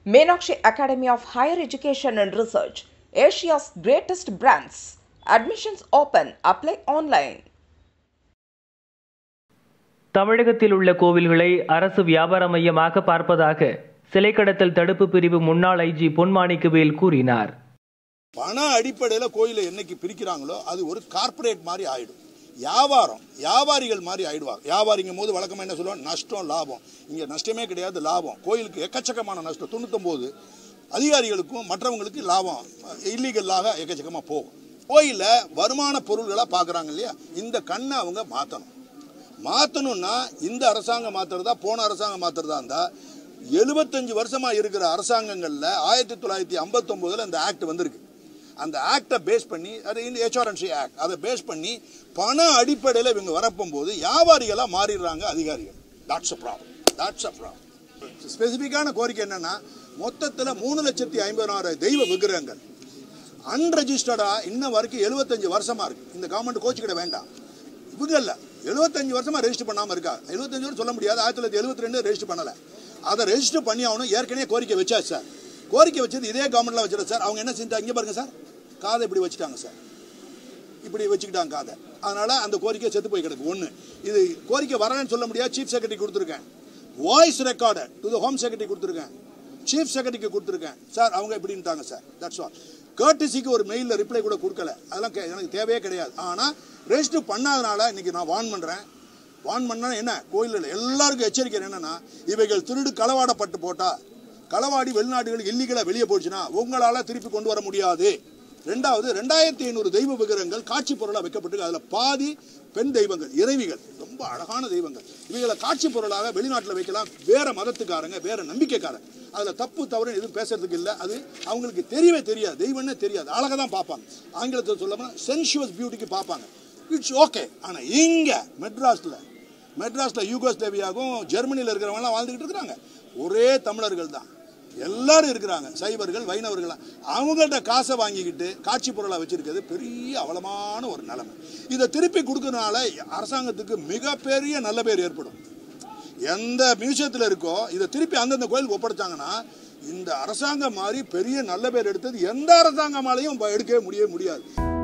Meenakshi Academy of Higher Education and Research, Asia's greatest brands. Admissions open. Apply online. தமிழகத்தில் உள்ள கோவில்களை அரசு வியாபார மையமாக பார்ப்பதாக சிலை கடத்தல் தடுப்பு பிரிவு முன்னாள் ஐஜி பொன்மாணிக்கவேல் கூறினார் பண அடிப்படையில் கோயிலை என்னைக்கு பிரிக்கிறாங்களோ அது ஒரு கார்ப்பரேட் மாதிரி ஆயிடும் வியாபாரம் வியாபாரிகள் மாதிரி ஆயிடுவாங்க வியாபாரிங்கும் போது வழக்கமாக என்ன சொல்லுவாங்க நஷ்டம் லாபம் இங்கே நஷ்டமே கிடையாது லாபம் கோயிலுக்கு எக்கச்சக்கமான நஷ்டம் தொண்ணூத்தொம்போது அதிகாரிகளுக்கும் மற்றவங்களுக்கு லாபம் இல்லீகல்லாக எக்கச்சக்கமாக போகும் கோயிலில் வருமான பொருள்களாக பார்க்குறாங்க இல்லையா இந்த கண்ணை அவங்க மாற்றணும் மாற்றணும்னா இந்த அரசாங்கம் மாற்றுறதா போன அரசாங்கம் மாற்றுறதா இருந்தால் எழுபத்தஞ்சு வருஷமாக இருக்கிற அரசாங்கங்களில் ஆயிரத்தி தொள்ளாயிரத்தி ஐம்பத்தொம்போதில் இந்த ஆக்ட் வந்திருக்கு அந்த ஆக்டை பேஸ் பண்ணி அது இந்த ஹெச்ஆர்என்சி ஆக்ட் அதை பேஸ் பண்ணி பண அடிப்படையில் இவங்க வரப்போகும்போது வியாபாரிகளாக மாறிடுறாங்க அதிகாரிகள் that's a problem that's a problem ஸ்பெசிஃபிக்கான கோரிக்கை என்னன்னா மொத்தத்தில் மூணு லட்சத்தி ஐம்பதாயிரம் தெய்வ விக்கிரகங்கள் அன்ரெஜிஸ்டர்டா இன்ன வரைக்கும் எழுபத்தஞ்சு வருஷமா இருக்கு இந்த கவர்மெண்ட் கோச்சிக்கிட வேண்டாம் இவங்க இல்ல எழுபத்தஞ்சு வருஷமா ரெஜிஸ்டர் பண்ணாம இருக்கா எழுபத்தஞ்சு வருஷம் சொல்ல முடியாது ஆயிரத்தி தொள்ளாயிரத்தி எழுபத்தி ரெண்டு ரெஜிஸ்டர் பண்ணல அதை ரெஜிஸ்டர் பண்ணி ஆகணும் ஏற்கனவே கோரிக்கை வச்சாச்சு சார் கோரிக்கை வச்சது இதே கவர்மெண்ட்ல வச்சிட சார் அவங்க என்ன செஞ்சாங்க இங்க பாருங்க சார் காதை இப்படி வச்சுட்டாங்க சார் இப்படி வச்சுக்கிட்டாங்க காதை அதனால அந்த கோரிக்கை செத்து போய் கிடக்கு ஒன்று இது கோரிக்கை வரலன்னு சொல்ல முடியாது சீஃப் செக்ரட்டரி கொடுத்துருக்கேன் voice record to the home secretary கொடுத்துருக்கேன் சீஃப் செக்ரட்டரிக்கு கொடுத்துருக்கேன் சார் அவங்க இப்படின்ட்டாங்க சார் தட்ஸ் ஆல் கேர்டிசிக்கு ஒரு மெயிலில் ரிப்ளை கூட கொடுக்கல அதெல்லாம் கே- எனக்கு தேவையே கிடையாது ஆனால் ரெஜிஸ்டர் பண்ணாதனால இன்னைக்கு நான் வார்ன் பண்ணுறேன் வார்ன் பண்ணா என்ன கோயிலில் எல்லாருக்கும் எச்சரிக்கை என்னன்னா இவைகள் திருடு களவாடப்பட்டு போட்டா களவாடி வெளிநாடுகளுக்கு இல்லீகலாக வெளியே போச்சுன்னா உங்களால் திருப்பி கொண்டு வர முடியாது ரெண்டாவது ரெண்டாயிரத்தி ஐநூறு தெய்வ விக்கிரகங்கள் காட்சி பொருளாக வைக்கப்பட்டு அதில் பாதி பெண் தெய்வங்கள் இறைவிகள் ரொம்ப அழகான தெய்வங்கள் இவைகளை காட்சி பொருளாக வெளிநாட்டில் வைக்கலாம் வேற மதத்துக்காரங்க வேற நம்பிக்கைக்காரங்க அதில் தப்பு தவறு எதுவும் பேசுறதுக்கு இல்லை அது அவங்களுக்கு தெரியவே தெரியாது தெய்வம்னே தெரியாது அழகாக தான் பார்ப்பாங்க ஆங்கிலத்தில் சொல்லாமல் சென்சுவஸ் பியூட்டிக்கு பார்ப்பாங்க இட்ஸ் ஓகே ஆனால் இங்கே மெட்ராஸில் மெட்ராஸில் யூகோஸ்லேவியாவும் ஜெர்மனியில் இருக்கிறவங்கலாம் வாழ்ந்துக்கிட்டு இருக்கிறாங்க ஒரே தமிழர்கள் தான் எல்லாரும் இருக்கிறாங்க சைவர்கள் வைணவர்கள் அவங்கள்ட்ட காசை வாங்கிக்கிட்டு காட்சி பொருளை வச்சிருக்கிறது பெரிய அவலமான ஒரு நிலைமை இதை திருப்பி கொடுக்கறனால அரசாங்கத்துக்கு மிகப்பெரிய நல்ல பேர் ஏற்படும் எந்த மியூசியத்தில் இருக்கோ இதை திருப்பி அந்தந்த கோயிலுக்கு ஒப்படைச்சாங்கன்னா இந்த அரசாங்கம் மாதிரி பெரிய நல்ல பேர் எடுத்தது எந்த அரசாங்கமாலையும் எடுக்கவே முடியவே முடியாது